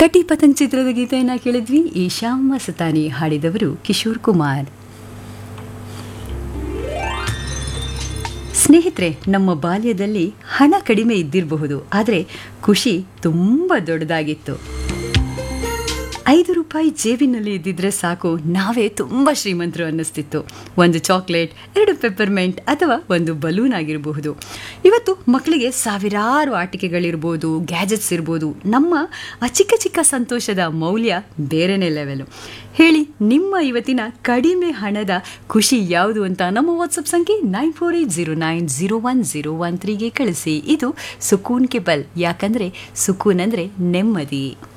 ಕಟಿ ಪತಂಗ್ ಚಿತ್ರದ ಗೀತೆಯನ್ನ ಕೇಳಿದ್ವಿ ಈ ಶ್ಯಾಮ್ ಮಸ್ತಾನಿ ಹಾಡಿದವರು ಕಿಶೋರ್ ಕುಮಾರ್ ಸ್ನೇಹಿತರೆ ನಮ್ಮ ಬಾಲ್ಯದಲ್ಲಿ ಹಣ ಕಡಿಮೆ ಇದ್ದಿರಬಹುದು ಆದರೆ ಖುಷಿ ತುಂಬ ದೊಡ್ಡದಾಗಿತ್ತು ಐದು ರೂಪಾಯಿ ಜೇಬಿನಲ್ಲಿ ಇದ್ದಿದ್ರೆ ಸಾಕು ನಾವೇ ತುಂಬ ಶ್ರೀಮಂತರು ಅನ್ನಿಸ್ತಿತ್ತು ಒಂದು ಚಾಕ್ಲೇಟ್ ಎರಡು ಪೆಪ್ಪರ್ಮೆಂಟ್ ಅಥವಾ ಒಂದು ಬಲೂನ್ ಆಗಿರಬಹುದು ಇವತ್ತು ಮಕ್ಕಳಿಗೆ ಸಾವಿರಾರು ಆಟಿಕೆಗಳಿರ್ಬೋದು ಗ್ಯಾಜೆಟ್ಸ್ ಇರ್ಬೋದು ನಮ್ಮ ಆ ಚಿಕ್ಕ ಚಿಕ್ಕ ಸಂತೋಷದ ಮೌಲ್ಯ ಬೇರೆನೇ ಲೆವೆಲು ಹೇಳಿ ನಿಮ್ಮ ಇವತ್ತಿನ ಕಡಿಮೆ ಹಣದ ಖುಷಿ ಯಾವುದು ಅಂತ ನಮ್ಮ ವಾಟ್ಸಪ್ ಸಂಖ್ಯೆ nine four eight zero nine zero one zero one ತ್ರೀಗೆ ಕಳಿಸಿ ಇದು ಸುಕೂನ್ ಕೆ ಬಲ್ ಯಾಕಂದರೆ ಸುಕೂನ್ ಅಂದರೆ ನೆಮ್ಮದಿ